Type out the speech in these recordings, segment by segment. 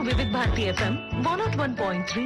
వివిధ Bharati FM one naught one point three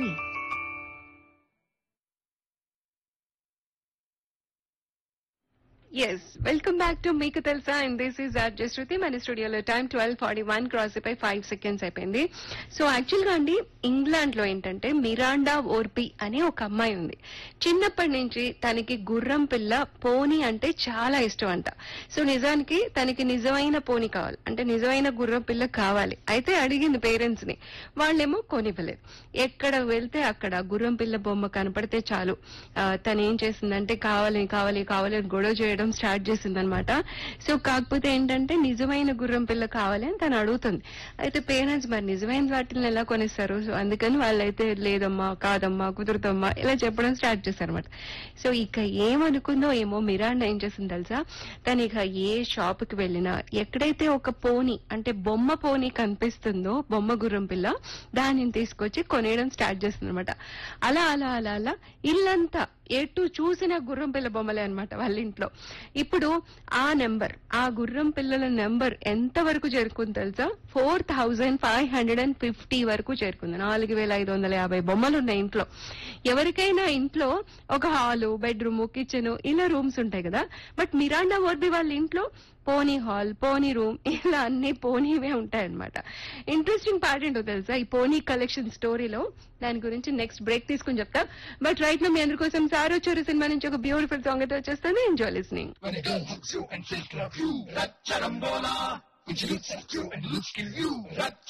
yes welcome back to మీకు తెలుసా and this is R just మన స్టూడియోలో time twelve forty one cross అయిపోయి five seconds అయిపోయింది so actual గా అండి ఇంగ్లాండ్ లో ఏంటంటే మిరాండా ఓర్పి అని ఒక అమ్మాయి ఉంది చిన్నప్పటి నుంచి తనకి గుర్రం పిల్ల పోనీ అంటే చాలా ఇష్టం అంట సో నిజానికి తనకి నిజమైన పోనీ కావాలి అంటే నిజమైన గుర్రం పిల్ల కావాలి అయితే అడిగింది పేరెంట్స్ ని వాళ్ళేమో కొనివ్వలేదు ఎక్కడ వెళ్తే అక్కడ గుర్రం పిల్ల బొమ్మ కనపడితే చాలు ఆ, తను ఏం చేసిందంటే కావాలి కావాలి కావాలి అని గొడవ చేయడం స్టార్ట్ చేసింది అనమాట సో కాకపోతే ఏంటంటే నిజమైన గుర్రం పిల్ల కావాలి అని తను అడుగుతుంది అయితే పేరెంట్స్ మరి నిజమైన వాటిని ఎలా కొనిస్తారు సో అందుకని వాళ్ళైతే లేదమ్మా కాదమ్మా కుదురుతమ్మా ఇలా చెప్పడం స్టార్ట్ చేశారు అనమాట సో ఇక ఏమనుకుందో ఏమో మిరాండా ఏం చేసింది తెలుసా తను ఇక ఏ షాప్ కి వెళ్ళినా ఎక్కడైతే ఒక పోనీ అంటే బొమ్మ పోనీ కనిపిస్తుందో బొమ్మ గుర్రం పిల్ల దానిని తీసుకొచ్చి కొనేయడం స్టార్ట్ చేస్తుంది అనమాట అలా అలా అలా అలా ఇల్లంతా ఎటు చూసిన గుర్రం పిల్ల బొమ్మలే అన్నమాట వాళ్ళ ఇంట్లో ఇప్పుడు ఆ నెంబర్ ఆ గుర్రం పిల్లల నెంబర్ ఎంత వరకు చేరుకుంది తెలుసా four thousand five hundred and fifty వరకు చేరుకుంది నాలుగు వేల ఐదు వందల యాభై బొమ్మలు ఉన్నాయి ఇంట్లో ఎవరికైనా ఇంట్లో ఒక హాలు బెడ్రూమ్ కిచెన్ ఇలా రూమ్స్ ఉంటాయి కదా బట్ మిరాండా వర్ది వాళ్ళ ఇంట్లో పోనీ హాల్ పోనీ రూమ్ ఇలా అన్ని పోనీవే ఉంటాయన్నమాట ఇంట్రెస్టింగ్ పార్ట్ ఏంటో తెలుసా ఈ పోనీ కలెక్షన్ స్టోరీలో దాని గురించి నెక్స్ట్ బ్రేక్ తీసుకుని చెప్తా బట్ రైట్ నా మీ అందరి కోసం సారో చోరు సినిమా నుంచి ఒక బ్యూటిఫుల్ సాంగ్ అయితే వచ్చేస్తుంది enjoy listening When a girl hugs you and she'll love you, Ratcharambola. When she looks at you and looks at you,